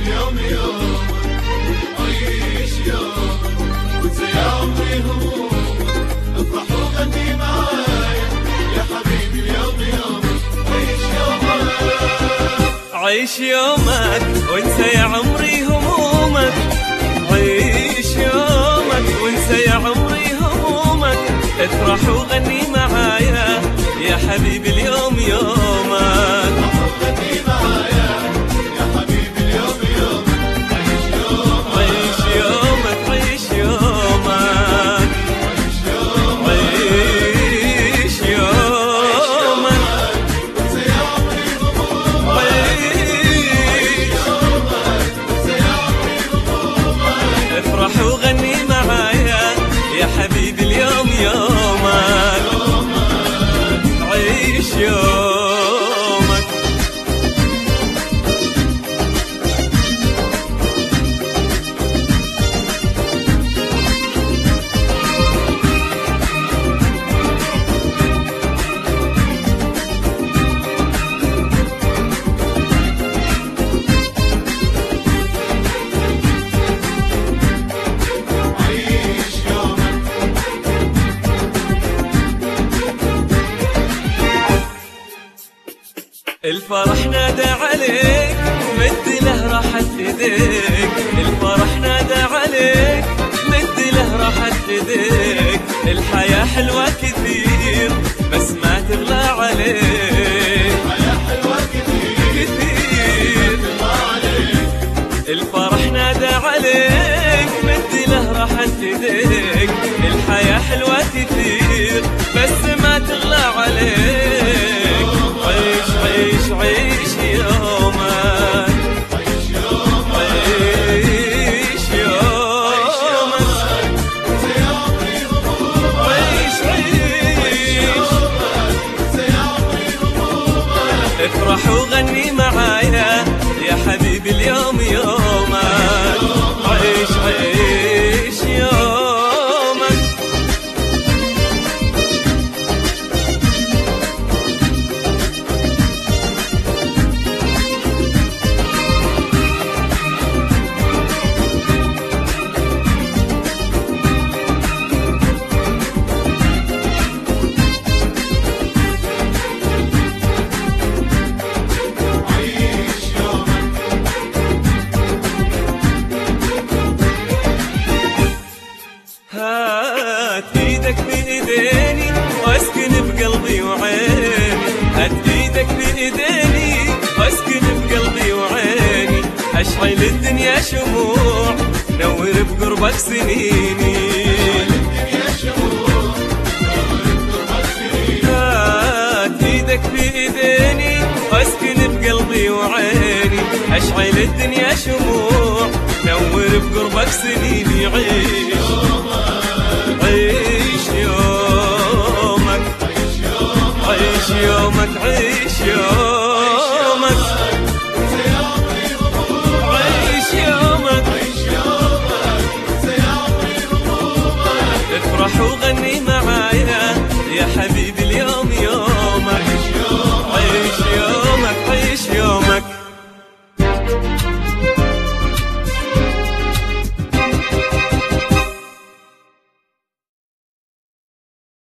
اليوم يوم عيش يوم وانسى يا عمري همومك افرح وغني معايا يا حبيبي اليوم يوم عيش يومك عيش يومك وانسى يا عمري همومك عيش يومك وانسى يا عمري همومك افرح وغني معايا يا حبيبي اليوم يومك غني معايا يا حبيبي اليوم يوم عيش يوم عيش يومك عيش يومك عيش يوم عيش يومك وانسى يا عمري همومك عيش وانسى يا عمري همومك افرح وغني معايا يا حبيبي اليوم يومك عيش يومك عيش يومك الفرح نادى عليك مد له راحت ايديك الفرح نادى عليك مد له راحت ايديك الحياة حلوة كثير بس ما تغلى عليك حياة حلوة كتير كثير الله عليك الفرح نادى عليك مد له راحت ايديك الحياة حلوة كثير بس ما تغلى عليك عيش عيش عيش يومك عيش يومك عيش يومك وانسى يا عمري همومك عيش عيش وانسى يا عمري همومك افرح وغني معايا يا حبيبي اليوم يومك عيش عيش يومك عيش يومك هات ايدك بايديني واسكن بقلبي وعيني هات ايدك بايديني واسكن بقلبي وعيني اشعل الدنيا شموع نور بقربك سنيني الدنيا شموع نورت سنين هات ايدك بايديني واسكن بقلبي وعيني اشعل الدنيا شموع نور بقربك سنيني عيش عيش يومك عيش يومك عيش يومك عيش يومك وانسى يا عمري همومك عيش يومك عيش يومك وانسى يا عمري همومك افرح وغني